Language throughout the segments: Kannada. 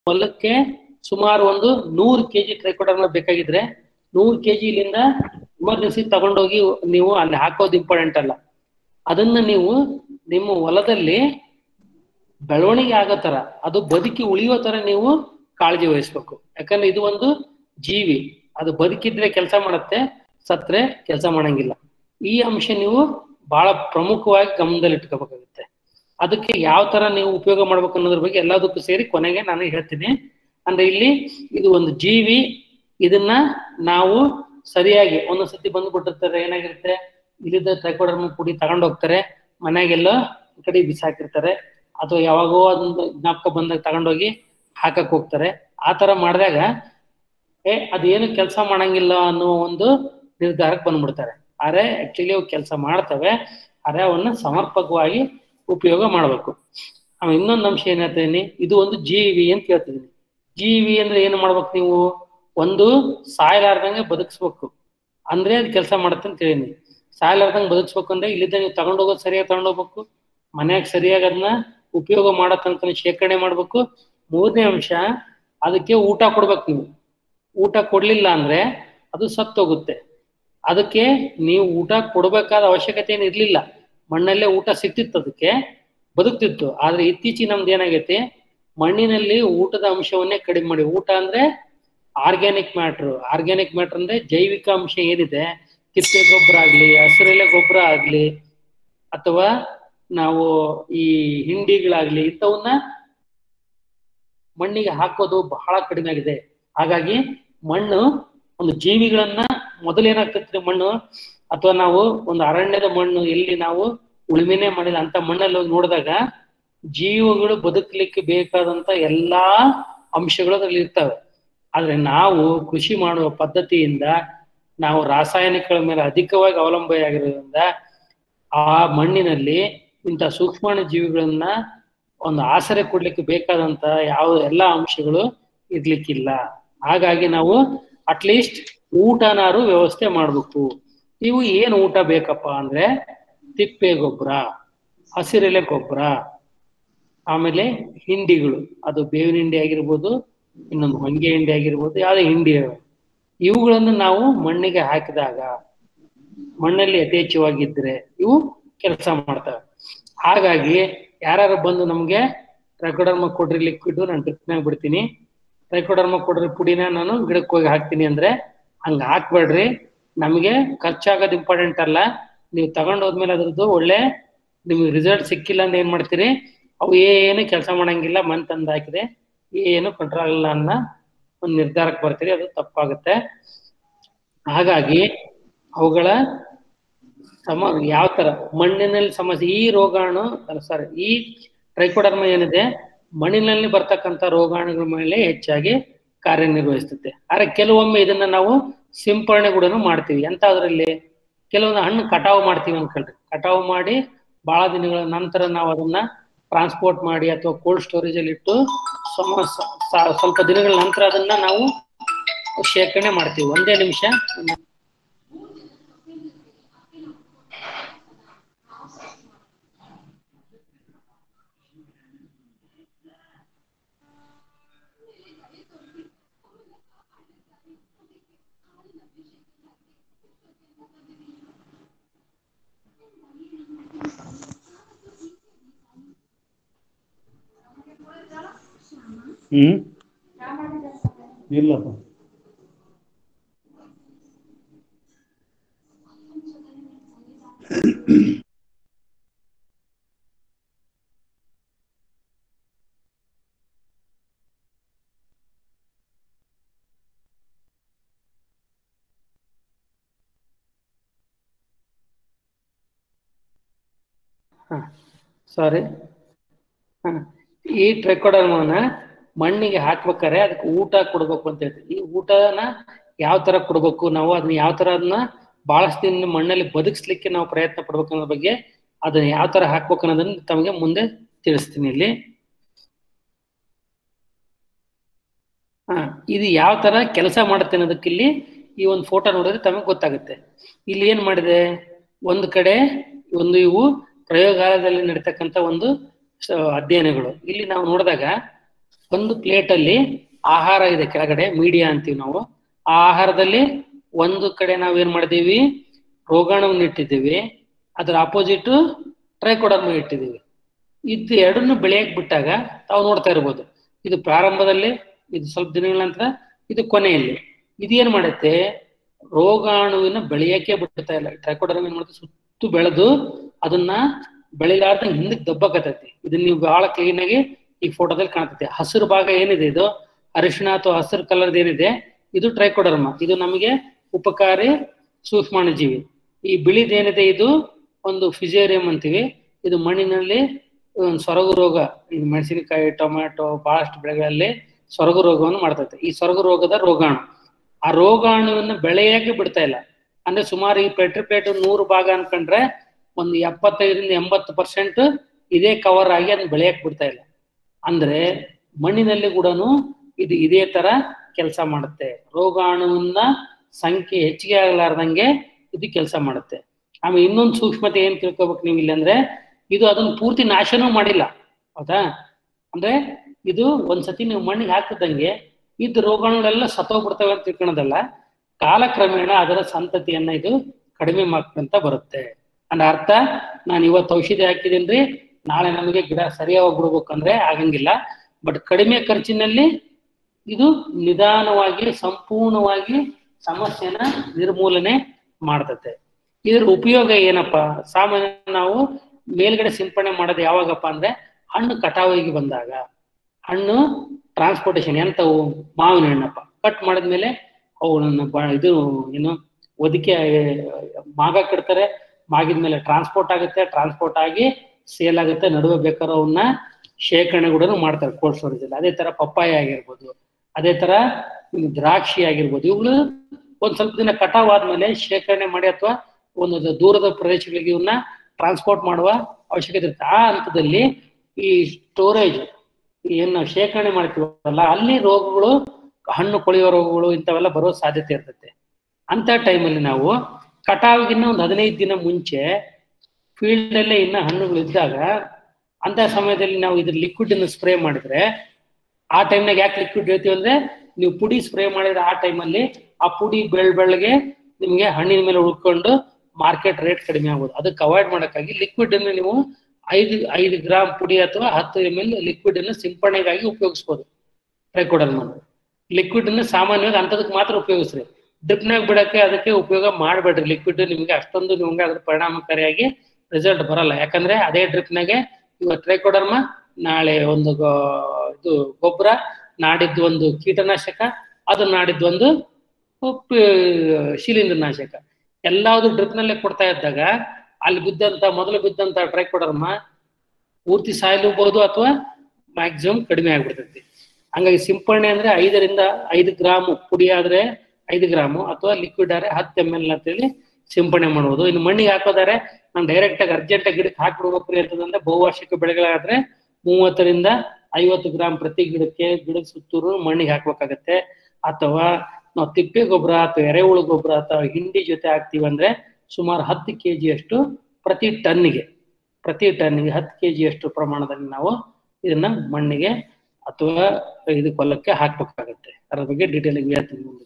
ಹೊಲಕ್ಕೆ ಸುಮಾರು ಒಂದು ನೂರು ಕೆಜಿ ಟ್ರೈಕೋಡರ್ಮ ಬೇಕಾಗಿದ್ರೆ ನೂರು ಕೆಜಿ ಇಲ್ಲಿಂದ ಎಮರ್ಜೆನ್ಸಿ ತಗೊಂಡೋಗಿ ನೀವು ಅಲ್ಲಿ ಹಾಕೋದು ಇಂಪಾರ್ಟೆಂಟ್ ಅಲ್ಲ ಅದನ್ನ ನೀವು ನಿಮ್ಮ ಹೊಲದಲ್ಲಿ ಬೆಳವಣಿಗೆ ಆಗೋ ತರ ಅದು ಬದುಕಿ ಉಳಿಯೋ ತರ ನೀವು ಕಾಳಜಿ ವಹಿಸ್ಬೇಕು ಯಾಕಂದ್ರೆ ಇದು ಒಂದು ಜೀವಿ ಅದು ಬದುಕಿದ್ರೆ ಕೆಲಸ ಮಾಡುತ್ತೆ ಸತ್ರೆ ಕೆಲಸ ಮಾಡಂಗಿಲ್ಲ ಈ ಅಂಶ ನೀವು ಬಹಳ ಪ್ರಮುಖವಾಗಿ ಗಮನದಲ್ಲಿ ಇಟ್ಕೋಬೇಕಾಗುತ್ತೆ ಅದಕ್ಕೆ ಯಾವ ತರ ನೀವು ಉಪಯೋಗ ಮಾಡ್ಬೇಕು ಅನ್ನೋದ್ರ ಬಗ್ಗೆ ಎಲ್ಲದಕ್ಕೂ ಸೇರಿ ಕೊನೆಗೆ ನಾನು ಹೇಳ್ತೀನಿ ಅಂದ್ರೆ ಇಲ್ಲಿ ಇದು ಒಂದು ಜೀವಿ ಇದನ್ನ ನಾವು ಸರಿಯಾಗಿ ಒಂದೊಂದ್ಸತಿ ಬಂದ್ಬಿಟ್ಟಿರ್ತಾರೆ ಏನಾಗಿರುತ್ತೆ ಇಲ್ಲಿದ್ದ ಟ್ರೈಕೋಡರ್ಮ ಪುಡಿ ತಗೊಂಡ್ ಹೋಗ್ತಾರೆ ಮನೆಗೆಲ್ಲೋ ಈ ಕಡೆ ಬಿಸಾಕಿರ್ತಾರೆ ಅಥವಾ ಯಾವಾಗೋ ಅದನ್ನ ಜ್ಞಾಪಕ ಬಂದಾಗ ತಗೊಂಡೋಗಿ ಹಾಕಕ್ ಹೋಗ್ತಾರೆ ಆ ತರ ಮಾಡಿದಾಗ ಏ ಅದೇನು ಕೆಲಸ ಮಾಡಂಗಿಲ್ಲ ಅನ್ನೋ ಒಂದು ನಿರ್ಧಾರಕ್ಕೆ ಬಂದ್ಬಿಡ್ತಾರೆ ಆದ್ರೆ ಆಕ್ಚುಲಿ ಅವು ಕೆಲಸ ಮಾಡ್ತವೆ ಆದ್ರೆ ಅವನ್ನ ಸಮರ್ಪಕವಾಗಿ ಉಪಯೋಗ ಮಾಡ್ಬೇಕು ಆಮೇಲೆ ಇನ್ನೊಂದು ಅಂಶ ಏನ್ ಹೇಳ್ತೀನಿ ಇದು ಒಂದು ಜೀವಿ ಅಂತ ಹೇಳ್ತಿದ್ದೀನಿ ಜೀವಿ ಅಂದ್ರೆ ಏನು ಮಾಡ್ಬೇಕು ನೀವು ಒಂದು ಸಾಯಲಾರ್ದಂಗೆ ಬದುಕಿಸ್ಬೇಕು ಅಂದ್ರೆ ಅದು ಕೆಲಸ ಮಾಡುತ್ತೆ ಅಂತ ಹೇಳಿನಿ ಸಾಯಲಾರ್ದಂಗೆ ಬದುಕಿಸ್ಬೇಕು ಅಂದ್ರೆ ಇಲ್ಲಿದ್ದ ನೀವು ತಗೊಂಡೋಗೋದು ಸರಿಯಾಗಿ ತಗೊಂಡೋಗ್ಬೇಕು ಮನ್ಯಾಗ ಸರಿಯಾಗಿ ಅದನ್ನ ಉಪಯೋಗ ಮಾಡೋ ತನಕ ಶೇಖರಣೆ ಮಾಡ್ಬೇಕು ಮೂರನೇ ಅಂಶ ಅದಕ್ಕೆ ಊಟ ಕೊಡ್ಬೇಕು ನೀವು ಊಟ ಕೊಡ್ಲಿಲ್ಲ ಅಂದ್ರೆ ಅದು ಸತ್ತೋಗುತ್ತೆ ಅದಕ್ಕೆ ನೀವು ಊಟ ಕೊಡ್ಬೇಕಾದ ಅವಶ್ಯಕತೆ ಏನು ಇರ್ಲಿಲ್ಲ ಮಣ್ಣಲ್ಲೇ ಊಟ ಸಿಕ್ತಿತ್ತು ಅದಕ್ಕೆ ಬದುಕ್ತಿತ್ತು ಆದ್ರೆ ಇತ್ತೀಚೆಗೆ ನಮ್ದು ಏನಾಗೈತಿ ಮಣ್ಣಿನಲ್ಲಿ ಊಟದ ಅಂಶವನ್ನೇ ಕಡಿಮೆ ಮಾಡಿ ಊಟ ಅಂದ್ರೆ ಆರ್ಗ್ಯಾನಿಕ್ ಮ್ಯಾಟ್ರ್ ಆರ್ಗ್ಯಾನಿಕ್ ಮ್ಯಾಟ್ರ್ ಅಂದ್ರೆ ಜೈವಿಕ ಅಂಶ ಏನಿದೆ ತಿಪ್ಪೆ ಗೊಬ್ಬರ ಆಗ್ಲಿ ಹಸಿರೆಲೆ ಗೊಬ್ಬರ ಆಗ್ಲಿ ಅಥವಾ ನಾವು ಈ ಹಿಂಡಿಗಳಾಗ್ಲಿ ಇಂಥವನ್ನ ಮಣ್ಣಿಗೆ ಹಾಕೋದು ಬಹಳ ಕಡಿಮೆ ಆಗಿದೆ ಹಾಗಾಗಿ ಮಣ್ಣು ಒಂದು ಜೀವಿಗಳನ್ನ ಮೊದಲೇನಾಗ್ತೈತ್ರಿ ಮಣ್ಣು ಅಥವಾ ನಾವು ಒಂದು ಅರಣ್ಯದ ಮಣ್ಣು ಎಲ್ಲಿ ನಾವು ಉಳುಮೆನೆ ಮಾಡಿದ ಅಂತ ಮಣ್ಣಲ್ಲಿ ಹೋಗಿ ನೋಡಿದಾಗ ಜೀವಗಳು ಬದುಕಲಿಕ್ಕೆ ಬೇಕಾದಂತ ಎಲ್ಲಾ ಅಂಶಗಳು ಅದ್ರಲ್ಲಿ ಇರ್ತವೆ ಆದ್ರೆ ನಾವು ಕೃಷಿ ಮಾಡುವ ಪದ್ಧತಿಯಿಂದ ನಾವು ರಾಸಾಯನಿಕಗಳ ಮೇಲೆ ಅಧಿಕವಾಗಿ ಅವಲಂಬನೆಯಾಗಿರೋದ್ರಿಂದ ಆ ಮಣ್ಣಿನಲ್ಲಿ ಇಂಥ ಸೂಕ್ಷ್ಮಾಣು ಜೀವಿಗಳನ್ನ ಒಂದು ಆಸರೆ ಕೊಡ್ಲಿಕ್ಕೆ ಬೇಕಾದಂತ ಯಾವ ಎಲ್ಲಾ ಅಂಶಗಳು ಇರ್ಲಿಕ್ಕಿಲ್ಲ ಹಾಗಾಗಿ ನಾವು ಅಟ್ಲೀಸ್ಟ್ ಊಟನಾರು ವ್ಯವಸ್ಥೆ ಮಾಡ್ಬೇಕು ಇವು ಏನು ಊಟ ಬೇಕಪ್ಪ ಅಂದ್ರೆ ತಿಪ್ಪೆ ಗೊಬ್ಬರ ಹಸಿರೆಲೆ ಗೊಬ್ಬರ ಆಮೇಲೆ ಹಿಂಡಿಗಳು ಅದು ಬೇವಿನ ಹಿಂಡಿ ಆಗಿರ್ಬೋದು ಇನ್ನೊಂದು ಹೊಂಗೆ ಹಿಂಡಿ ಆಗಿರ್ಬೋದು ಯಾವುದೇ ಹಿಂಡಿ ಇವುಗಳನ್ನು ನಾವು ಮಣ್ಣಿಗೆ ಹಾಕಿದಾಗ ಮಣ್ಣಲ್ಲಿ ಯಥೇಚ್ಛವಾಗಿದ್ರೆ ಇವು ಕೆಲಸ ಮಾಡ್ತವೆ ಹಾಗಾಗಿ ಯಾರು ಬಂದು ನಮ್ಗೆ ಟ್ರೈಕೋಡರ್ಮ ಕೊಡ್ರಿ ಲಿಕ್ವಿಡ್ ನಾನು ಡ್ರಿಪ್ನಾಗ ಬಿಡ್ತೀನಿ ಟ್ರೈಕೋಡರ್ಮ ಕೊಡ್ರಿ ಪುಡಿನ ನಾನು ಗಿಡಕ್ಕೆ ಹೋಗಿ ಹಾಕ್ತೀನಿ ಅಂದ್ರೆ ಹಂಗ ಹಾಕ್ಬೇಡ್ರಿ ನಮಗೆ ಖರ್ಚಾಗೋದು ಇಂಪಾರ್ಟೆಂಟ್ ಅಲ್ಲ ನೀವು ತಗೊಂಡ್ ಹೋದ್ಮೇಲೆ ಅದ್ರದ್ದು ಒಳ್ಳೆ ನಿಮ್ಗೆ ರಿಸಲ್ಟ್ ಸಿಕ್ಕಿಲ್ಲ ಅಂದ್ರೆ ಏನ್ ಮಾಡ್ತೀರಿ ಅವು ಏನು ಕೆಲಸ ಮಾಡಂಗಿಲ್ಲ ಮನ್ ತಂದು ಹಾಕಿದೆ ಏನು ಕಂಟ್ರೋಲ್ ಆಗಲ್ಲ ಅನ್ನೋ ಒಂದು ನಿರ್ಧಾರಕ್ಕೆ ಬರ್ತೀರಿ ಅದು ತಪ್ಪಾಗುತ್ತೆ ಹಾಗಾಗಿ ಅವುಗಳ ಸಮ ಯಾವ ತರ ಮಣ್ಣಿನಲ್ಲಿ ಸಮಸ್ಯೆ ಈ ರೋಗಾಣು ಸಾರಿ ಈ ಟ್ರೈಕೋಡರ್ಮ ಏನಿದೆ ಮಣ್ಣಿನಲ್ಲಿ ಬರ್ತಕ್ಕಂಥ ರೋಗಾಣುಗಳ ಮೇಲೆ ಹೆಚ್ಚಾಗಿ ಕಾರ್ಯನಿರ್ವಹಿಸುತ್ತೆ ಆದ್ರೆ ಕೆಲವೊಮ್ಮೆ ಇದನ್ನ ನಾವು ಸಿಂಪರಣೆ ಕೂಡ ಮಾಡ್ತೀವಿ ಎಂತಾದ್ರಲ್ಲಿ ಕೆಲವೊಂದು ಹಣ್ಣು ಕಟಾವು ಮಾಡ್ತೀವಿ ಅನ್ಕೊಳ್ರಿ ಕಟಾವು ಮಾಡಿ ಬಹಳ ದಿನಗಳ ನಂತರ ನಾವು ಅದನ್ನ ಟ್ರಾನ್ಸ್ಪೋರ್ಟ್ ಮಾಡಿ ಅಥವಾ ಕೋಲ್ಡ್ ಸ್ಟೋರೇಜ್ ಅಲ್ಲಿ ಇಟ್ಟು ಸಮ ಸ- ಸ್ವಲ್ಪ ದಿನಗಳ ನಂತರ ಅದನ್ನ ನಾವು ಶೇಖರಣೆ ಮಾಡ್ತೀವಿ ಒಂದೇ ನಿಮಿಷ ಹ್ಮ್ ಇಲ್ಲಪ್ಪ ಸಾರಿ ಈ ಟ್ರೈಕೋಡರ್ಮನ ಮಣ್ಣಿಗೆ ಹಾಕ್ಬೇಕಾರೆ ಅದಕ್ಕೆ ಊಟ ಕೊಡ್ಬೇಕು ಅಂತ ಹೇಳ್ತೀವಿ ಈ ಊಟನ ಯಾವ ತರ ಕೊಡ್ಬೇಕು ನಾವು ಅದನ್ನ ಯಾವ ತರ ಅದನ್ನ ಬಹಳಷ್ಟು ದಿನ ಮಣ್ಣಲ್ಲಿ ಬದುಕಿಸ್ಲಿಕ್ಕೆ ನಾವು ಪ್ರಯತ್ನ ಪಡ್ಬೇಕು ಅನ್ನೋ ಬಗ್ಗೆ ಅದನ್ನ ಯಾವ ತರ ಹಾಕ್ಬೇಕು ಅನ್ನೋದನ್ನ ತಮಗೆ ಮುಂದೆ ತಿಳಿಸ್ತೀನಿ ಇಲ್ಲಿ ಹಾ ಇದು ಯಾವ ತರ ಕೆಲಸ ಮಾಡುತ್ತೆ ಅನ್ನೋದಕ್ಕೆ ಇಲ್ಲಿ ಈ ಒಂದು ಫೋಟೋ ನೋಡಿದ್ರೆ ತಮಗೆ ಗೊತ್ತಾಗುತ್ತೆ ಇಲ್ಲಿ ಏನ್ ಮಾಡಿದೆ ಒಂದು ಕಡೆ ಒಂದು ಇವು ಪ್ರಯೋಗಾಲಯದಲ್ಲಿ ನಡೀತಕ್ಕಂಥ ಒಂದು ಸ- ಅಧ್ಯಯನಗಳು ಇಲ್ಲಿ ನಾವು ನೋಡಿದಾಗ ಒಂದು ಪ್ಲೇಟ್ ಅಲ್ಲಿ ಆಹಾರ ಇದೆ ಕೆಳಗಡೆ ಮೀಡಿಯಾ ಅಂತೀವಿ ನಾವು ಆ ಆಹಾರದಲ್ಲಿ ಒಂದು ಕಡೆ ನಾವ್ ಏನ್ ಮಾಡಿದೀವಿ ರೋಗಾಣುವನ್ನು ಇಟ್ಟಿದ್ದೀವಿ ಅದರ ಅಪೋಸಿಟ್ ಟ್ರೈಕೋಡರ್ಮ ಇಟ್ಟಿದ್ದೀವಿ ಇದು ಎರಡನ್ನು ಬೆಳೆಯಕ್ ಬಿಟ್ಟಾಗ ತಾವು ನೋಡ್ತಾ ಇರ್ಬೋದು ಇದು ಪ್ರಾರಂಭದಲ್ಲಿ ಇದು ಸ್ವಲ್ಪ ದಿನಗಳ ನಂತರ ಇದು ಕೊನೆಯಲ್ಲಿ ಇದೇನ್ ಮಾಡುತ್ತೆ ರೋಗಾಣುವಿನ ಬೆಳೆಯಕ್ಕೆ ಬಿಡ್ತಾ ಇಲ್ಲ ಟ್ರೈಕೋಡರ್ಮ ಏನ್ ಮಾಡುತ್ತೆ ಸುತ್ತು ಬೆಳೆದು ಅದನ್ನ ಬೆಳಿಲಾರ್ದಂಗೆ ಹಿಂದಕ್ಕೆ ದಬ್ಬಕತೈತಿ ಇದನ್ನ ನೀವು ಬಹಳ ಕ್ಲೀನ್ ಆಗಿ ಈ ಫೋಟೋದಲ್ಲಿ ಕಾಣ್ತೈತೆ ಹಸಿರು ಭಾಗ ಏನಿದೆ ಇದು ಅರಿಶಿಣ ಅಥವಾ ಹಸಿರು ಕಲರ್ದು ಏನಿದೆ ಇದು ಟ್ರೈಕೋಡರ್ಮ ಇದು ನಮಗೆ ಉಪಕಾರಿ ಸೂಕ್ಷ್ಮಾಣುಜೀವಿ ಈ ಬಿಳಿದೇನಿದೆ ಇದು ಒಂದು ಫಿಸೇರಿಯಂ ಅಂತೀವಿ ಇದು ಮಣ್ಣಿನಲ್ಲಿ ಒಂದು ಸೊರಗು ರೋಗ ಇದು ಮೆಣಸಿನಕಾಯಿ ಟೊಮ್ಯಾಟೊ ಬಹಳಷ್ಟು ಬೆಳೆಗಳಲ್ಲಿ ಸೊರಗು ರೋಗವನ್ನು ಮಾಡ್ತೈತೆ ಈ ಸೊರಗು ರೋಗದ ರೋಗಾಣು ಆ ರೋಗಾಣುವನ್ನು ಬೆಳೆಯಕ್ಕೆ ಬಿಡ್ತಾ ಇಲ್ಲ ಅಂದ್ರೆ ಸುಮಾರು ಈ ಪೆಟ್ರಿ ಪ್ಲೇಟ್ ನೂರು ಭಾಗ ಅನ್ಕೊಂಡ್ರೆ ಒಂದು ಎಪ್ಪತ್ತೈದರಿಂದ ಎಂಬತ್ತು ಪರ್ಸೆಂಟ್ ಇದೇ ಕವರ್ ಆಗಿ ಅದನ್ನ ಬೆಳೆಯಕ್ ಬಿಡ್ತಾ ಇಲ್ಲ ಅಂದ್ರೆ ಮಣ್ಣಿನಲ್ಲಿ ಕೂಡ ಇದು ಇದೇ ತರ ಕೆಲಸ ಮಾಡುತ್ತೆ ರೋಗಾಣುವಿನ ಸಂಖ್ಯೆ ಹೆಚ್ಚಿಗೆ ಆಗಲಾರ್ದಂಗೆ ಇದು ಕೆಲಸ ಮಾಡುತ್ತೆ ಆಮೇಲೆ ಇನ್ನೊಂದು ಸೂಕ್ಷ್ಮತೆ ಏನ್ ತಿಳ್ಕೊಬೇಕು ನೀವು ಇಲ್ಲಿ ಅಂದ್ರೆ ಇದು ಅದನ್ನ ಪೂರ್ತಿ ನಾಶನೂ ಮಾಡಿಲ್ಲ ಹೌದಾ ಅಂದ್ರೆ ಇದು ಒಂದ್ಸತಿ ನೀವು ಮಣ್ಣಿಗೆ ಹಾಕಿದಂಗೆ ಇದ್ದ ರೋಗಾಣುಗಳೆಲ್ಲ ಸತ್ತೋಗ್ಬಿಡ್ತವೆ ಅಂತ ತಿಳ್ಕೊಳೋದಲ್ಲ ಕಾಲಕ್ರಮೇಣ ಅದರ ಸಂತತಿಯನ್ನ ಇದು ಕಡಿಮೆ ಮಾಡ್ಕೊಂತ ಬರುತ್ತೆ ಅಂದ್ರೆ ಅರ್ಥ ನಾನು ಇವತ್ತು ಔಷಧಿ ಹಾಕಿದೀನ್ರಿ ನಾಳೆ ನಮಗೆ ಗಿಡ ಸರಿಯಾಗಿ ಬಿಡ್ಬೇಕಂದ್ರೆ ಆಗಂಗಿಲ್ಲ ಬಟ್ ಕಡಿಮೆ ಖರ್ಚಿನಲ್ಲಿ ಇದು ನಿಧಾನವಾಗಿ ಸಂಪೂರ್ಣವಾಗಿ ಸಮಸ್ಯೆನ ನಿರ್ಮೂಲನೆ ಮಾಡ್ತತೆ ಇದ್ರ ಉಪಯೋಗ ಏನಪ್ಪ ಸಾಮಾನ್ಯ ನಾವು ಮೇಲ್ಗಡೆ ಸಿಂಪಡಣೆ ಮಾಡೋದು ಯಾವಾಗಪ್ಪ ಅಂದ್ರೆ ಹಣ್ಣು ಕಟಾವಿಗೆ ಬಂದಾಗ ಹಣ್ಣು ಟ್ರಾನ್ಸ್ಪೋರ್ಟೇಶನ್ ಎಂತವು ಮಾವಿನ ಹಣ್ಣಪ್ಪ ಕಟ್ ಮಾಡಿದ್ಮೇಲೆ ಅವುಗಳನ್ನ ಬ- ಇದು ಏನು ಒದಕೆ ಮಾಗ ಕಟ್ತಾರೆ ಮಾಗಿದ್ಮೇಲೆ ಟ್ರಾನ್ಸ್ಪೋರ್ಟ್ ಆಗುತ್ತೆ ಟ್ರಾನ್ಸ್ಪೋರ್ಟ್ ಆಗಿ ಸೇಲ್ ಆಗುತ್ತೆ ನಡುವೆ ಬೇಕಾದ್ರೆ ಅವನ್ನ ಶೇಖರಣೆ ಕೂಡ ಮಾಡ್ತಾರೆ ಕೋಲ್ಡ್ ಸ್ಟೋರೇಜ್ ಅಲ್ಲಿ ಅದೇ ತರ ಪಪ್ಪಾಯ ಆಗಿರ್ಬೋದು ಅದೇ ತರ ಈ ದ್ರಾಕ್ಷಿ ಆಗಿರ್ಬೋದು ಇವುಗಳು ಒಂದ್ ಸ್ವಲ್ಪ ದಿನ ಕಟಾವ್ ಆದ್ಮೇಲೆ ಶೇಖರಣೆ ಮಾಡಿ ಅಥವಾ ಒಂದು ದೂರದ ಪ್ರದೇಶಗಳಿಗೆ ಇವನ್ನ ಟ್ರಾನ್ಸ್ಪೋರ್ಟ್ ಮಾಡುವ ಅವಶ್ಯಕತೆ ಇರುತ್ತೆ ಆ ಹಂತದಲ್ಲಿ ಈ ಸ್ಟೋರೇಜ್ ಏನ್ ನಾವು ಶೇಖರಣೆ ಮಾಡ್ತೀವಲ್ಲ ಅಲ್ಲಿ ರೋಗಗಳು ಹಣ್ಣು ಕೊಳೆಯೋ ರೋಗಗಳು ಇಂಥವೆಲ್ಲ ಬರೋ ಸಾಧ್ಯತೆ ಇರ್ತೈತೆ ಅಂತ ಟೈಮಲ್ಲಿ ನಾವು ಕಟಾವಿಗಿನ್ನ ಒಂದು ಹದಿನೈದು ದಿನ ಮುಂಚೆ ಫೀಲ್ಡ್ ಅಲ್ಲೇ ಇನ್ನ ಹಣ್ಣುಗಳು ಇದ್ದಾಗ ಅಂತ ಸಮಯದಲ್ಲಿ ನಾವು ಇದ್ರ ಲಿಕ್ವಿಡ್ ಅನ್ನು ಸ್ಪ್ರೇ ಮಾಡಿದ್ರೆ ಆ ಟೈಮ್ನಾಗ ಯಾಕೆ ಲಿಕ್ವಿಡ್ ಹೇಳ್ತೀವಿ ಅಂದ್ರೆ ನೀವು ಪುಡಿ ಸ್ಪ್ರೇ ಮಾಡಿದ್ರೆ ಆ ಟೈಮಲ್ಲಿ ಆ ಪುಡಿ ಬೆಳ್ ಬೆಳಗ್ಗೆ ನಿಮಗೆ ಹಣ್ಣಿನ ಮೇಲೆ ಉಳ್ಕೊಂಡು ಮಾರ್ಕೆಟ್ ರೇಟ್ ಕಡಿಮೆ ಆಗ್ಬೋದು ಅದಕ್ಕೆ ಅವಾಯ್ಡ್ ಮಾಡೋಕ್ಕಾಗಿ ಲಿಕ್ವಿಡ್ ಅನ್ನು ನೀವು ಐದು ಐದು ಗ್ರಾಮ್ ಪುಡಿ ಅಥವಾ ಹತ್ತು ಎಮ್ ಎಲ್ ಲಿಕ್ವಿಡ್ ಅನ್ನು ಸಿಂಪಡಣೆಗಾಗಿ ಉಪಯೋಗಿಸ್ಬೋದು ಟ್ರೈಕೋಡರ್ಮ ಲಿಕ್ವಿಡ್ ಅನ್ನು ಸಾಮಾನ್ಯವಾಗಿ ಅಂಥದಕ್ಕೆ ಮಾತ್ರ ಉಪಯೋಗಿಸ್ರಿ ಡ್ರಿಪ್ನಾಗ ಬಿಡಕ್ಕೆ ಅದಕ್ಕೆ ಉಪಯೋಗ ಮಾಡಬೇಡ್ರಿ ಲಿಕ್ವಿಡ್ ನಿಮಗೆ ಅಷ್ಟೊಂದು ನಿಮ್ಗೆ ಅದ್ರ ಪರಿಣಾಮಕಾರಿಯಾಗಿ ರಿಸಲ್ಟ್ ಬರಲ್ಲ ಯಾಕಂದ್ರೆ ಅದೇ ಡ್ರಿಪ್ನಾಗೆ ಇವತ್ತು ಟ್ರೈಕೋಡರ್ಮ ನಾಳೆ ಒಂದು ಗೊ- ಇದು ಗೊಬ್ಬರ ನಾಡಿದ್ದು ಒಂದು ಕೀಟನಾಶಕ ಅದು ನಾಡಿದ್ದು ಒಂದು ಉಪ್ಪು ಶಿಲೀಂಧ್ರ ನಾಶಕ ಎಲ್ಲಾವುದು ಡ್ರಿಪ್ನಲ್ಲೇ ಕೊಡ್ತಾ ಇದ್ದಾಗ ಅಲ್ಲಿ ಬಿದ್ದಂತ ಮೊದಲು ಬಿದ್ದಂತ ಟ್ರೈಕೋಡರ್ಮ ಪೂರ್ತಿ ಸಾಯಲೂಬಹುದು ಅಥವಾ ಮ್ಯಾಕ್ಸಿಮಮ್ ಕಡಿಮೆ ಆಗ್ಬಿಡ್ತೈತಿ ಹಂಗಾಗಿ ಸಿಂಪರಣೆ ಅಂದ್ರೆ ಐದರಿಂದ ಐದು ಗ್ರಾಮ್ ಪುಡಿ ಆದ್ರೆ ಐದು ಗ್ರಾಮು ಅಥವಾ ಲಿಕ್ವಿಡ್ ಆದ್ರೆ ಹತ್ತು ಎಮ್ ಎಲ್ ಅಂತೇಳಿ ಸಿಂಪರಣೆ ಮಾಡುವುದು ಇನ್ನು ಮಣ್ಣಿಗೆ ಹಾಕೋದಾರೆ ನಾನು ಡೈರೆಕ್ಟ್ ಆಗಿ ಅರ್ಜೆಂಟ್ ಆಗಿ ಗಿಡಕ್ಕೆ ಹಾಕ್ಬಿಡ್ಬೇಕು ಅಂತಂದ್ರೆ ಬಹುವಾರ್ಷಿಕ ಬೆಳೆಗಳಾದ್ರೆ ಮೂವತ್ತರಿಂದ ಐವತ್ತು ಗ್ರಾಮ್ ಪ್ರತಿ ಗಿಡಕ್ಕೆ ಗಿಡದ ಸುತ್ತೂರು ಮಣ್ಣಿಗೆ ಹಾಕ್ಬೇಕಾಗತ್ತೆ ಅಥವಾ ನಾವು ತಿಪ್ಪೆ ಗೊಬ್ಬರ ಅಥವಾ ಎರೆಹುಳು ಗೊಬ್ಬರ ಅಥವಾ ಹಿಂಡಿ ಜೊತೆ ಹಾಕ್ತಿವಿ ಅಂದ್ರೆ ಸುಮಾರು ಹತ್ತು ಕೆ ಅಷ್ಟು ಪ್ರತಿ ಟನ್ನಿಗೆ ಪ್ರತಿ ಟನ್ನಿಗೆ ಹತ್ತು ಕೆ ಅಷ್ಟು ಪ್ರಮಾಣದಲ್ಲಿ ನಾವು ಇದನ್ನ ಮಣ್ಣಿಗೆ ಅಥವಾ ಇದು ಹೊಲಕ್ಕೆ ಹಾಕ್ಬೇಕಾಗತ್ತೆ ಅದ್ರ ಬಗ್ಗೆ ಡೀಟೇಲ್ ಆಗಿ ಹೇಳ್ತೀನಿ ಮುಂದೆ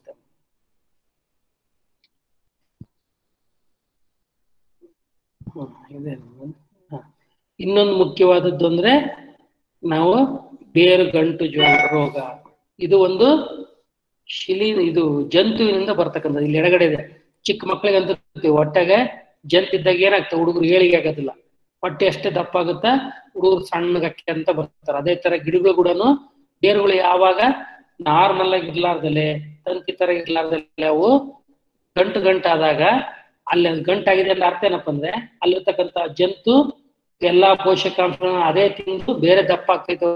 ಹ್ಮ್, ಇದೆ ಹ. ಇನ್ನೊಂದು ಮುಖ್ಯವಾದದ್ದು ಅಂದ್ರೆ ನಾವು ಬೇರು ಗಂಟು ಜೋ ರೋಗ ಇದು ಒಂದು ಶಿಲಿ ಇದು ಜಂತುವಿನಿಂದ ಬರ್ತಕ್ಕಂಥದ್ದು ಇಲ್ಲಿ ಎಡಗಡೆ ಇದೆ ಚಿಕ್ಕ ಮಕ್ಕಳಿಗೆ ಅಂತ ಹೊಟ್ಟೆಗೆ ಜಂತು ಇದ್ದಾಗ ಏನಾಗ್ತದೆ ಹುಡುಗರು ಏಳಿಗೆ ಆಗೋದಿಲ್ಲ ಹೊಟ್ಟೆ ಎಷ್ಟೇ ದಪ್ಪ ಆಗುತ್ತಾ ಹುಡುಗರು ಸಣ್ಣಗಕ್ಕೆ ಅಂತ ಬರ್ತಾರೆ ಅದೇ ತರ ಗಿಡಗಳು ಕೂಡ ಬೇರುಗಳು ಯಾವಾಗ ನಾರ್ಮಲ್ ಆಗಿ ಇರ್ಲಾರ್ದಲೆ ತಂತಿ ತರ ಇರ್ಲಾರ್ದಲೆ ಅವು ಗಂಟು ಗಂಟಾದಾಗ ಅಲ್ಲಿ ಅದು ಗಂಟಾಗಿದೆ ಅಂತ ಅರ್ಥ ಏನಪ್ಪ ಅಂದ್ರೆ ಅಲ್ಲಿರ್ತಕ್ಕಂಥ ಜಂತು ಎಲ್ಲಾ ಪೋಷಕಾಂಶ ಅದೇ ತಿಂದು ಬೇರೆ ದಪ್ಪ ಆಗ್ತೈತೆ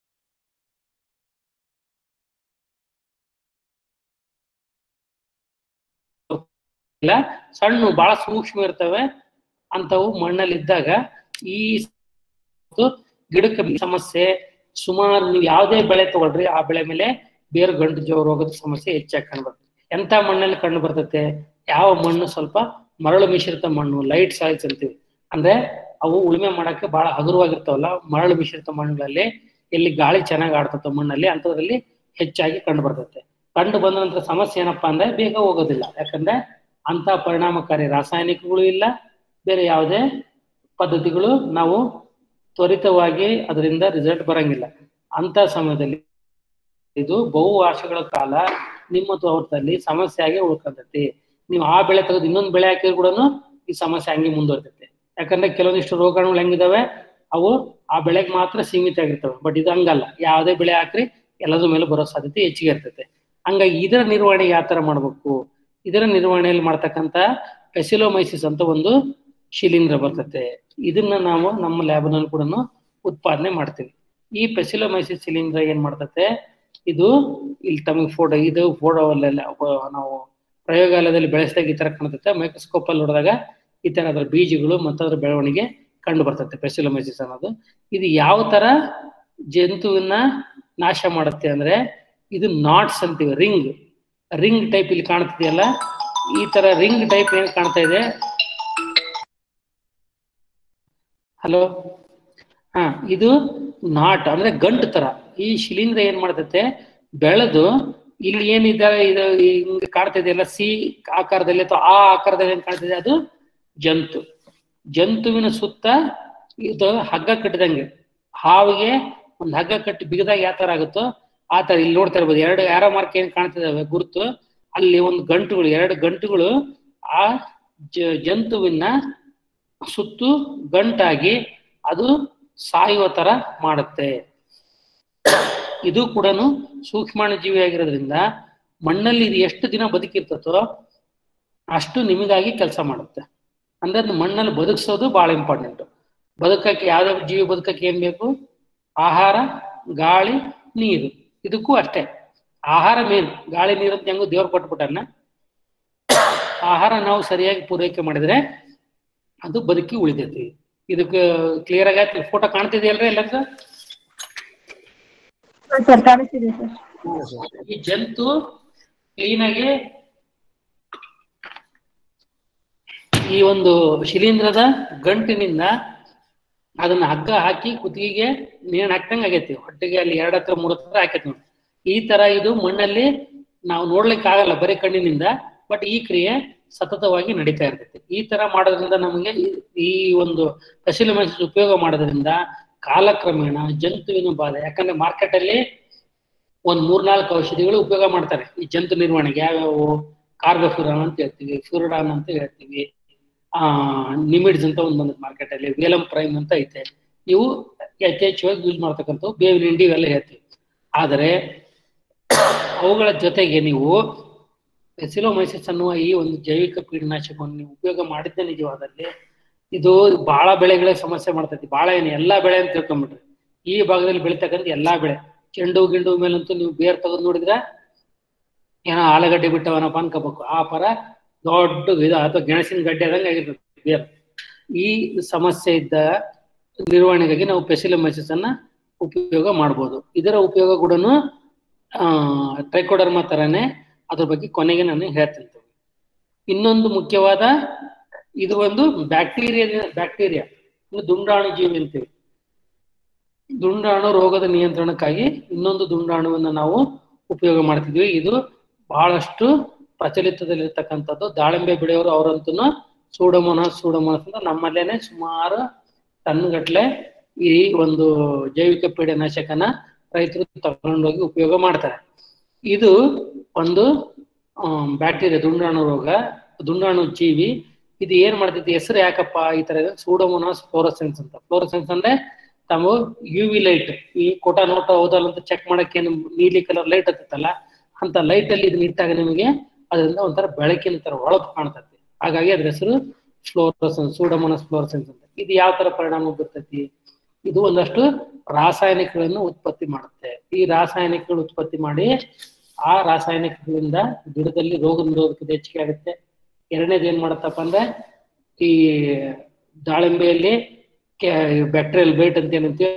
ಇಲ್ಲ ಸಣ್ಣ ಬಹಳ ಸೂಕ್ಷ್ಮ ಇರ್ತವೆ ಅಂತವು ಮಣ್ಣಲ್ಲಿ ಇದ್ದಾಗ ಈ ಗಿಡಕ್ಕೆ ಸಮಸ್ಯೆ ಸುಮಾರು ನೀವು ಯಾವುದೇ ಬೆಳೆ ತಗೊಳ್ರಿ ಆ ಬೆಳೆ ಮೇಲೆ ಬೇರು ಗಂಟು ಜೋ ರೋಗದ ಸಮಸ್ಯೆ ಹೆಚ್ಚಾಗಿ ಕಂಡು ಬರ್ತದೆ ಎಂತ ಮಣ್ಣಲ್ಲಿ ಕಂಡು ಬರ್ತೈತೆ ಯಾವ ಮಣ್ಣು ಸ್ವಲ್ಪ ಮರಳು ಮಿಶ್ರಿತ ಮಣ್ಣು ಲೈಟ್ ಸಾಯಿಲ್ಸ್ ಅಂತೀವಿ ಅಂದ್ರೆ ಅವು ಉಳುಮೆ ಮಾಡಕ್ಕೆ ಬಹಳ ಹಗುರವಾಗಿರ್ತಾವಲ್ಲ ಮರಳು ಮಿಶ್ರಿತ ಮಣ್ಣುಗಳಲ್ಲಿ ಎಲ್ಲಿ ಗಾಳಿ ಚೆನ್ನಾಗಿ ಆಡ್ತತ್ತೋ ಮಣ್ಣಲ್ಲಿ ಅಂಥದ್ರಲ್ಲಿ ಹೆಚ್ಚಾಗಿ ಕಂಡು ಬರ್ತೈತೆ ಕಂಡು ಬಂದ ನಂತರ ಸಮಸ್ಯೆ ಏನಪ್ಪಾ ಅಂದ್ರೆ ಬೇಗ ಹೋಗೋದಿಲ್ಲ ಯಾಕಂದ್ರೆ ಅಂತ ಪರಿಣಾಮಕಾರಿ ರಾಸಾಯನಿಕಗಳು ಇಲ್ಲ ಬೇರೆ ಯಾವುದೇ ಪದ್ಧತಿಗಳು ನಾವು ತ್ವರಿತವಾಗಿ ಅದರಿಂದ ರಿಸಲ್ಟ್ ಬರಂಗಿಲ್ಲ ಅಂತ ಸಮಯದಲ್ಲಿ ಇದು ಬಹು ವರ್ಷಗಳ ಕಾಲ ನಿಮ್ಮ ತೋಟದಲ್ಲಿ ಸಮಸ್ಯೆ ಆಗಿ ಉಳ್ಕೊಂತೈತಿ ನೀವು ಆ ಬೆಳೆ ತೆಗೆದು ಇನ್ನೊಂದು ಬೆಳೆ ಹಾಕಿದ್ರು ಕೂಡ ಈ ಸಮಸ್ಯೆ ಹಂಗೆ ಮುಂದುವರ್ತೈತೆ ಯಾಕಂದ್ರೆ ಕೆಲವೊಂದಿಷ್ಟು ರೋಗಾಣುಗಳು ಹೆಂಗಿದಾವೆ ಅವು ಆ ಬೆಳೆಗೆ ಮಾತ್ರ ಸೀಮಿತ ಆಗಿರ್ತವೆ ಬಟ್ ಇದು ಹಂಗಲ್ಲ ಯಾವುದೇ ಬೆಳೆ ಹಾಕ್ರಿ ಎಲ್ಲದ್ರ ಮೇಲೆ ಬರೋ ಸಾಧ್ಯತೆ ಹೆಚ್ಚಿಗೆ ಇರ್ತೈತೆ ಹಂಗಾಗಿ ಇದರ ನಿರ್ವಹಣೆ ಯಾವ ತರ ಮಾಡ್ಬೇಕು ಇದರ ನಿರ್ವಹಣೆಯಲ್ಲಿ ಮಾಡ್ತಕ್ಕಂತ ಪೆಸಿಲೋಮೈಸಿಸ್ ಅಂತ ಒಂದು ಶಿಲೀಂಧ್ರ ಬರ್ತತೆ ಇದನ್ನ ನಾವು ನಮ್ಮ ಲ್ಯಾಬ್ನಲ್ಲಿ ಕೂಡ ಉತ್ಪಾದನೆ ಮಾಡ್ತೀವಿ ಈ ಪೆಸಿಲೋಮೈಸಿಸ್ ಶಿಲೀಂಧ್ರ ಏನ್ ಮಾಡ್ತತೆ ಇದು ಇಲ್ಲಿ ತಮಗೆ ಫೋಟೋ ಇದು ಫೋಟೋ ಅಲ್ಲೆಲ್ಲ ನಾವು ಪ್ರಯೋಗಾಲಯದಲ್ಲಿ ಬೆಳೆಸಿದಾಗ ಈ ತರ ಕಾಣ್ತತೆ ಮೈಕ್ರೋಸ್ಕೋಪ್ ಅಲ್ಲಿ ನೋಡಿದಾಗ ಈ ತರ ಅದರ ಬೀಜಗಳು ಮತ್ತು ಅದರ ಬೆಳವಣಿಗೆ ಕಂಡು ಬರ್ತತೆ ಪೆಸಿಲೋಮೈಸಿಸ್ ಅನ್ನೋದು ಇದು ಯಾವ ತರ ಜಂತುವಿನ ನಾಶ ಮಾಡುತ್ತೆ ಅಂದ್ರೆ ಇದು ನಾಟ್ಸ್ ಅಂತೀವಿ ರಿಂಗ್ ರಿಂಗ್ ಟೈಪ್ ಇಲ್ಲಿ ಕಾಣ್ತಿದೆಯಲ್ಲ ಈ ತರ ರಿಂಗ್ ಟೈಪ್ ಏನ್ ಕಾಣ್ತಾ ಇದೆ ಹಲೋ ಹಾ ಇದು ನಾಟ್ ಅಂದ್ರೆ ಗಂಟು ತರ ಈ ಶಿಲೀಂಧ್ರ ಏನ್ ಮಾಡ್ತತೆ ಬೆಳೆದು ಇಲ್ಲಿ ಏನಿದೆ ಇದು ಹಿಂಗ್ ಕಾಣ್ತಿದೆಯಲ್ಲ ಸಿ ಆಕಾರದಲ್ಲಿ ಅಥವಾ ಆ ಆಕಾರದಲ್ಲಿ ಏನ್ ಕಾಣ್ತಿದೆ ಅದು ಜಂತು ಜಂತುವಿನ ಸುತ್ತ ಇದು ಹಗ್ಗ ಕಟ್ಟಿದಂಗೆ ಹಾವಿಗೆ ಒಂದು ಹಗ್ಗ ಕಟ್ಟಿ ಬಿಗದಾಗ ಯಾವ ತರ ಆಗುತ್ತೋ ಆ ತರ ಇಲ್ಲಿ ನೋಡ್ತಾ ಇರ್ಬೋದು ಎರಡು ಯಾರೋ ಮಾರ್ಕ್ ಏನ್ ಕಾಣ್ತಿದಾವೆ ಗುರುತು ಅಲ್ಲಿ ಒಂದು ಗಂಟುಗಳು ಎರಡು ಗಂಟುಗಳು ಆ ಜ ಜಂತುವಿನ ಸುತ್ತು ಗಂಟಾಗಿ ಅದು ಸಾಯುವ ತರ ಮಾಡುತ್ತೆ ಇದು ಕೂಡ ಸೂಕ್ಷ್ಮಾಣು ಜೀವಿ ಆಗಿರೋದ್ರಿಂದ ಮಣ್ಣಲ್ಲಿ ಇದು ಎಷ್ಟು ದಿನ ಬದುಕಿರ್ತತೋ ಅಷ್ಟು ನಿಮಗಾಗಿ ಕೆಲಸ ಮಾಡುತ್ತೆ ಅಂದ್ರೆ ಅದು ಮಣ್ಣಲ್ಲಿ ಬದುಕಿಸೋದು ಬಹಳ ಇಂಪಾರ್ಟೆಂಟ್ ಬದುಕಕ್ಕೆ ಯಾವ್ದಾವ ಜೀವಿ ಬದುಕಕ್ಕೆ ಏನ್ ಬೇಕು ಆಹಾರ ಗಾಳಿ ನೀರು ಇದಕ್ಕೂ ಅಷ್ಟೇ ಆಹಾರ ಮೇನ್ ಗಾಳಿ ನೀರು ಅಂತ ಹೆಂಗು ದೇವ್ರು ಕೊಟ್ಬಿಟ್ಟನ್ನ ಆಹಾರ ನಾವು ಸರಿಯಾಗಿ ಪೂರೈಕೆ ಮಾಡಿದ್ರೆ ಅದು ಬದುಕಿ ಉಳಿತೈತಿ ಇದಕ್ಕೆ ಕ್ಲಿಯರ್ ಆಗಿ ಫೋಟೋ ಕಾಣ್ತಿದೆಯಲ್ರಿ ಎಲ್ಲರಿಗೂ ಸರ್ ಕಾಣಿಸ್ತಿದೆ ಸರ್ ಈ ಜಂತು ಕ್ಲೀನ್ ಆಗಿ ಈ ಒಂದು ಶಿಲೀಂಧ್ರದ ಗಂಟಿನಿಂದ ಅದನ್ನ ಹಗ್ಗ ಹಾಕಿ ಕುತ್ತಿಗೆಗೆ ನೇಣು ಹಾಕ್ದಂಗೆ ಆಗೈತಿ ಹೊಟ್ಟೆಗೆ ಅಲ್ಲಿ ಎರಡ್ ಹತ್ರ ಮೂರ್ ಹತ್ರ ಹಾಕೈತಿ ನೋಡಿ ಈ ತರ ಇದು ಮಣ್ಣಲ್ಲಿ ನಾವು ನೋಡ್ಲಿಕ್ಕೆ ಆಗಲ್ಲ ಬರೀ ಕಣ್ಣಿನಿಂದ ಬಟ್ ಈ ಕ್ರಿಯೆ ಸತತವಾಗಿ ನಡೀತಾ ಇರ್ತೈತಿ ಈ ತರ ಮಾಡೋದ್ರಿಂದ ನಮಗೆ ಈ- ಈ ಒಂದು ಫೆಸಿಲಿಮೆಂಟ್ಸ್ ಉಪಯೋಗ ಮಾಡೋದ್ರಿಂದ ಕಾಲಕ್ರಮೇಣ ಜಂತುವಿನ ಬಾಧೆ ಯಾಕಂದ್ರೆ ಮಾರ್ಕೆಟ್ ಅಲ್ಲಿ ಒಂದ್ ಮೂರ್ನಾಲ್ಕು ಔಷಧಿಗಳು ಉಪಯೋಗ ಮಾಡ್ತಾರೆ ಈ ಜಂತು ನಿರ್ವಹಣೆಗೆ ಯಾವ್ಯಾವು ಕಾರ್ಬೋಫ್ಯೂರಾನ್ ಅಂತ ಹೇಳ್ತೀವಿ ಫ್ಯೂರಡಾನ್ ಅಂತ ಹೇಳ್ತೀವಿ ಆ ನಿಮಿಡ್ಸ್ ಅಂತ ಒಂದು ಬಂದೈತೆ ಮಾರ್ಕೆಟ್ ಅಲ್ಲಿ ವೇಲಂ ಪ್ರೈಮ್ ಅಂತ ಐತೆ ಇವು ಯಥೇಚ್ಛವಾಗಿ ಯೂಸ್ ಮಾಡ್ತಕ್ಕಂಥವು ಬೇವಿನ ಹಿಂಡಿ ಇವೆಲ್ಲ ಹೇಳ್ತೀವಿ ಆದರೆ ಅವುಗಳ ಜೊತೆಗೆ ನೀವು ಎಸಿಲೋಮೈಸಿಸ್ ಅನ್ನುವ ಈ ಒಂದು ಜೈವಿಕ ಕೀಟನಾಶಕವನ್ನು ನೀವು ಉಪಯೋಗ ಮಾಡಿದ್ದೇ ನಿಜವಾದಲ್ಲಿ ಇದು ಬಹಳ ಬೆಳೆಗಳಿಗೆ ಸಮಸ್ಯೆ ಮಾಡ್ತೈತಿ ಬಹಳ ಏನು ಎಲ್ಲಾ ಬೆಳೆ ಅಂತ ತಿಳ್ಕೊಂಬಿಟ್ರಿ ಈ ಭಾಗದಲ್ಲಿ ಬೆಳಿತಕ್ಕಂಥ ಎಲ್ಲಾ ಬೆಳೆ ಚೆಂಡು ಗಿಂಡು ಮೇಲಂತೂ ನೀವು ಬೇರ್ ತೆಗೆದು ನೋಡಿದ್ರೆ ಏನೋ ಆಲೂಗಡ್ಡೆ ಬಿಟ್ಟವನಪ್ಪ ಅನ್ಕೋಬೇಕು ಆ ಪರ ದೊಡ್ಡ ಇದು ಅಥವಾ ಗೆಣಸಿನ ಗಡ್ಡೆ ಆದಂಗೆ ಆಗಿರ್ತದೆ ಬೇರ್ ಈ ಸಮಸ್ಯೆ ಇದ್ದ ನಿರ್ವಹಣೆಗಾಗಿ ನಾವು ಪೆಸಿಲಮೈಸಿಸ್ ಅನ್ನ ಉಪಯೋಗ ಮಾಡ್ಬೋದು ಇದರ ಉಪಯೋಗ ಕೂಡ ಟ್ರೈಕೋಡರ್ಮಾ ತರನೇ ಅದ್ರ ಬಗ್ಗೆ ಕೊನೆಗೆ ನಾನು ಹೇಳ್ತೀನಿ ಇನ್ನೊಂದು ಮುಖ್ಯವಾದ ಇದು ಒಂದು ಬ್ಯಾಕ್ಟೀರಿಯಾ ಬ್ಯಾಕ್ಟೀರಿಯಾ ದುಂಡಾಣು ಜೀವಿ ಅಂತೀವಿ ದುಂಡಾಣು ರೋಗದ ನಿಯಂತ್ರಣಕ್ಕಾಗಿ ಇನ್ನೊಂದು ದುಂಡಾಣುವನ್ನು ನಾವು ಉಪಯೋಗ ಮಾಡ್ತಿದ್ವಿ ಇದು ಬಹಳಷ್ಟು ಪ್ರಚಲಿತದಲ್ಲಿರ್ತಕ್ಕಂಥದ್ದು ದಾಳಿಂಬೆ ಬೆಳೆಯೋರು ಅವರಂತೂ ಸೂಡೋಮೋನಾಸ್ ಸೂಡೋಮೋನಾಸ್ ಅಂತ ನಮ್ಮಲ್ಲೇನೆ ಸುಮಾರು ಟನ್ಗಟ್ಲೆ ಈ ಒಂದು ಜೈವಿಕ ಪೀಡನಾಶಕನ ರೈತರು ತಗೊಂಡೋಗಿ ಉಪಯೋಗ ಮಾಡ್ತಾರೆ ಇದು ಒಂದು ಬ್ಯಾಕ್ಟೀರಿಯಾ ದುಂಡಾಣು ರೋಗ ದುಂಡಾಣು ಜೀವಿ ಇದು ಏನ್ ಮಾಡ್ತೈತಿ ಹೆಸರು ಯಾಕಪ್ಪ ಈ ತರ ಸೂಡೋಮೋನಾಸ್ ಫ್ಲೋರಸೆನ್ಸ್ ಅಂತ ಫ್ಲೋರಸೆನ್ಸ್ ಅಂದ್ರೆ ತಾವು ಯು ವಿ ಲೈಟ್ ಈ ಕೋಟ ನೋಟ ಹೌದಲ್ಲ ಅಂತ ಚೆಕ್ ಮಾಡಕ್ಕೆ ಏನು ನೀಲಿ ಕಲರ್ ಲೈಟ್ ಹತ್ತಲ್ಲ ಅಂತ ಲೈಟ್ ಅಲ್ಲಿ ಇದನ್ನ ಇಟ್ಟಾಗ ನಿಮಗೆ ಅದರಿಂದ ಒಂಥರ ಬೆಳಕಿನ ತರ ಹೊಳಪು ಕಾಣ್ತೈತಿ ಹಾಗಾಗಿ ಅದ್ರ ಹೆಸರು ಫ್ಲೋರಸೆನ್ಸ್ ಸೂಡೋಮೋನಾಸ್ ಫ್ಲೋರಸೆನ್ಸ್ ಅಂತ ಇದು ಯಾವ ತರ ಪರಿಣಾಮ ಬೀರ್ತೈತಿ ಇದು ಒಂದಷ್ಟು ರಾಸಾಯನಿಕಗಳನ್ನು ಉತ್ಪತ್ತಿ ಮಾಡುತ್ತೆ ಈ ರಾಸಾಯನಿಕಗಳು ಉತ್ಪತ್ತಿ ಮಾಡಿ ಆ ರಾಸಾಯನಿಕಗಳಿಂದ ಗಿಡದಲ್ಲಿ ರೋಗ ನಿರೋಧಕತೆ ಹೆಚ್ಚಿಗೆ ಆಗುತ್ತೆ ಎರಡನೇದು ಏನ್ ಮಾಡತ್ತಪ್ಪ ಅಂದ್ರೆ ಈ ದಾಳಿಂಬೆಯಲ್ಲಿ ಬ್ಯಾಕ್ಟೀರಿಯಲ್ ಬೈಟ್ ಅಂತ ಏನಂತೀವಿ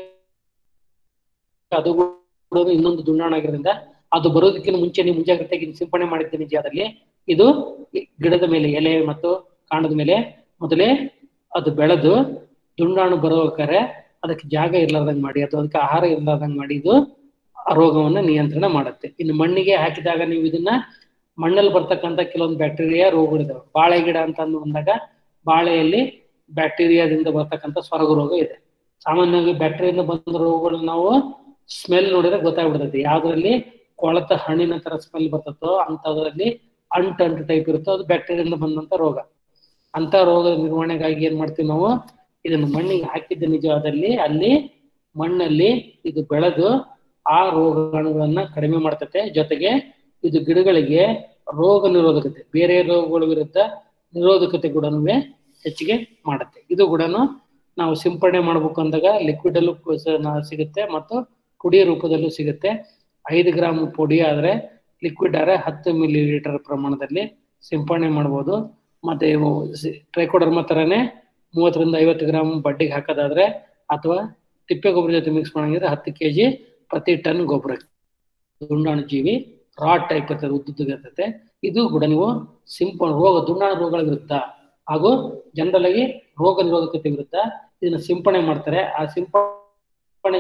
ಅದು ಕೂಡ ಇನ್ನೊಂದು ದುಂಡಾಣ ಆಗಿರೋದ್ರಿಂದ ಅದು ಬರೋದಕ್ಕಿಂತ ಮುಂಚೆ ನೀವು ಮುಂಜಾಗ್ರತೆಗೆ ಸಿಂಪಡಣೆ ಮಾಡಿದ್ದ ನಿಜಾದಲ್ಲಿ ಇದು ಗಿಡದ ಮೇಲೆ ಎಲೆ ಮತ್ತು ಕಾಂಡದ ಮೇಲೆ ಮೊದಲೇ ಅದು ಬೆಳೆದು ದುಂಡಾಣು ಬರೋಬೇಕಾದ್ರೆ ಅದಕ್ಕೆ ಜಾಗ ಇರ್ಲಾರ್ದಂಗ್ ಮಾಡಿ ಅಥವಾ ಅದಕ್ಕೆ ಆಹಾರ ಇರ್ಲಾರ್ದಂಗ್ ಮಾಡಿ ಇದು ಆ ರೋಗವನ್ನ ನಿಯಂತ್ರಣ ಮಾಡುತ್ತೆ ಇನ್ನು ಮಣ್ಣಿಗೆ ಹಾಕಿದಾಗ ನೀವು ಇದನ್ನ ಮಣ್ಣಲ್ಲಿ ಬರ್ತಕ್ಕಂಥ ಕೆಲವೊಂದು ಬ್ಯಾಕ್ಟೀರಿಯಾ ರೋಗಗಳಿದಾವೆ ಬಾಳೆ ಗಿಡ ಅಂತ ಅಂದು ಬಂದಾಗ ಬಾಳೆಯಲ್ಲಿ ಬ್ಯಾಕ್ಟೀರಿಯಾದಿಂದ ಬರ್ತಕ್ಕಂಥ ಸ್ವರ್ಗ ರೋಗ ಇದೆ ಸಾಮಾನ್ಯವಾಗಿ ಬ್ಯಾಕ್ಟೀರಿಯಿಂದ ಬಂದ ರೋಗಗಳು ನಾವು ಸ್ಮೆಲ್ ನೋಡಿದ್ರೆ ಗೊತ್ತಾಗ್ಬಿಡ್ತೈತಿ ಯಾವ್ದ್ರಲ್ಲಿ ಕೊಳತ ಹಣ್ಣಿನ ತರ ಸ್ಮೆಲ್ ಬರ್ತದೋ ಅಂತದ್ರಲ್ಲಿ ಅಂಟ್ ಅಂಟು ಟೈಪ್ ಇರುತ್ತೋ ಅದು ಬ್ಯಾಕ್ಟೀರಿಯಿಂದ ಬಂದಂತ ರೋಗ ಅಂತ ರೋಗದ ನಿರ್ವಹಣೆಗಾಗಿ ಏನ್ ಮಾಡ್ತೀವಿ ನಾವು ಇದನ್ನು ಮಣ್ಣಿಗೆ ಹಾಕಿದ್ದ ನಿಜವಾದಲ್ಲಿ ಅಲ್ಲಿ ಮಣ್ಣಲ್ಲಿ ಇದು ಬೆಳೆದು ಆ ರೋಗಾಣುಗಳನ್ನ ಕಡಿಮೆ ಮಾಡ್ತತೆ ಜೊತೆಗೆ ಇದು ಗಿಡಗಳಿಗೆ ರೋಗ ನಿರೋಧಕತೆ ಬೇರೆ ರೋಗಗಳ ವಿರುದ್ಧ ನಿರೋಧಕತೆ ಕೂಡ ಹೆಚ್ಚಿಗೆ ಮಾಡುತ್ತೆ ಇದು ಕೂಡ ನಾವು ಸಿಂಪಡಣೆ ಮಾಡ್ಬೇಕು ಅಂದಾಗ ಲಿಕ್ವಿಡ್ ಅಲ್ಲೂ ಕು- ಸ- ನ- ಸಿಗುತ್ತೆ ಮತ್ತು ಪುಡಿಯ ರೂಪದಲ್ಲೂ ಸಿಗುತ್ತೆ ಐದು ಗ್ರಾಮ್ ಪುಡಿ ಆದ್ರೆ ಲಿಕ್ವಿಡ್ ಆದ್ರೆ ಹತ್ತು ಮಿಲಿ ಲೀಟರ್ ಪ್ರಮಾಣದಲ್ಲಿ ಸಿಂಪಡಣೆ ಮಾಡ್ಬೋದು ಮತ್ತೆ ಇವು ಟ್ರೈಕೋಡರ್ಮ ತರನೇ ಮೂವತ್ತರಿಂದ ಐವತ್ತು ಗ್ರಾಮ್ ಬಡ್ಡಿಗೆ ಹಾಕೋದಾದ್ರೆ ಅಥವಾ ತಿಪ್ಪೆ ಗೊಬ್ಬರ ಜೊತೆ ಮಿಕ್ಸ್ ಮಾಡಂಗಿದ್ರೆ ಹತ್ತು ಕೆಜಿ ಪ್ರತಿ ಟನ್ ಗೊಬ್ಬರ ದುಂಡಾಣು ಜೀವಿ ರಾಡ್ ಟೈಪ್ ಇರ್ತದೆ ಉದ್ದುದ್ದು ಇರ್ತದೆ ಇದು ಕೂಡ ನೀವು ಸಿಂಪ ರೋಗ ದುಂಡಾಣು ರೋಗಗಳ ವಿರುದ್ಧ ಹಾಗೂ ಜನರಲ್ ಆಗಿ ರೋಗ ನಿರೋಧಕತೆ ವಿರುದ್ಧ ಇದನ್ನ ಸಿಂಪಡಣೆ ಮಾಡ್ತಾರೆ ಆ ಸಿಂಪಡಣೆ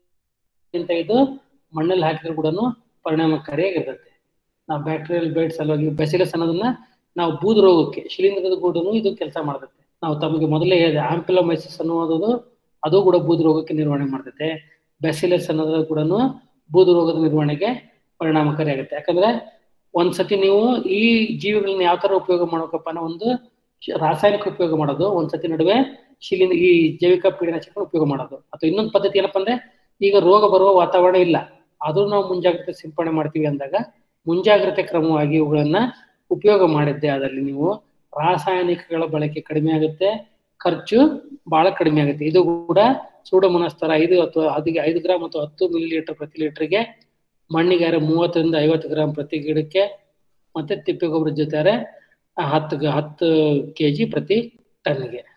ಇದು ಮಣ್ಣಲ್ಲಿ ಹಾಕಿದ್ರು ಕೂಡ ಪರಿಣಾಮಕಾರಿಯಾಗಿರ್ತದೆ ನಾವು ಬ್ಯಾಕ್ಟೀರಿಯಲ್ ಬೇಡ್ ಸಲುವಾಗಿ ಬೆಸಿಲಸ್ ಅನ್ನೋದನ್ನ ನಾವು ಬೂದು ರೋಗಕ್ಕೆ ಶಿಲೀಂಧ್ರದ ಕೂಡ ಇದು ಕೆಲಸ ಮಾಡ್ತದೆ ನಾವು ತಮಗೆ ಮೊದಲೇ ಹೇಳಿದೆ ಆಂಪಿಲೋಮೈಸಿಸ್ ಅನ್ನೋದು ಅದು ಕೂಡ ಬೂದು ರೋಗಕ್ಕೆ ನಿರ್ವಹಣೆ ಮಾಡ್ತೈತೆ ಬೆಸಿಲಸ್ ಅನ್ನೋದು ಕೂಡ ಬೂದು ರೋಗದ ನಿರ್ವಹಣೆಗೆ ಪರಿಣಾಮಕಾರಿ ಆಗುತ್ತೆ ಯಾಕಂದ್ರೆ ಒಂದ್ಸತಿ ನೀವು ಈ ಜೀವಿಗಳನ್ನ ಯಾವ ತರ ಉಪಯೋಗ ಮಾಡ್ಬೇಕಪ್ಪ ಅನ್ನೋ ಒಂದು ಶ್- ರಾಸಾಯನಿಕ ಉಪಯೋಗ ಮಾಡೋದು ಒಂದ್ಸತಿ ನಡುವೆ ಶಿಲೀಂಧ್ರ ಈ ಜೈವಿಕ ಪೀಡನಾಶಕ ಉಪಯೋಗ ಮಾಡೋದು ಅಥವಾ ಇನ್ನೊಂದು ಪದ್ಧತಿ ಏನಪ್ಪಾ ಅಂದ್ರೆ ಈಗ ರೋಗ ಬರುವ ವಾತಾವರಣ ಇಲ್ಲ ಆದ್ರೂ ನಾವು ಮುಂಜಾಗ್ರತೆ ಸಿಂಪಡಣೆ ಮಾಡ್ತೀವಿ ಅಂದಾಗ ಮುಂಜಾಗ್ರತೆ ಕ್ರಮವಾಗಿ ಇವುಗಳನ್ನ ಉಪಯೋಗ ಮಾಡಿದ್ದೆ ಅದರಲ್ಲಿ ನೀವು ರಾಸಾಯನಿಕಗಳ ಬಳಕೆ ಕಡಿಮೆ ಆಗುತ್ತೆ ಖರ್ಚು ಬಹಳ ಕಡಿಮೆ ಆಗುತ್ತೆ ಇದು ಕೂಡ ಸೂಡೋಮೋನಾಸ್ ತರ ಐದು ಅಥವಾ ಅದಕ್ಕೆ ಐದು ಗ್ರಾಮ್ ಅಥವಾ ಹತ್ತು ಮಿಲಿ ಲೀಟರ್ ಪ್ರತಿ ಲೀಟರ್ಗೆ ಮಣ್ಣಿಗೆ ಆದ್ರೆ ಮೂವತ್ತರಿಂದ ಐವತ್ತು ಗ್ರಾಮ್ ಪ್ರತಿ ಗಿಡಕ್ಕೆ ಮತ್ತೆ ತಿಪ್ಪೆ ಗೊಬ್ಬರದ ಜೊತೆ ಆದ್ರೆ ಹತ್ತು ಗ- ಹತ್ತು ಕೆಜಿ ಪ್ರತಿ ಟನ್ಗೆ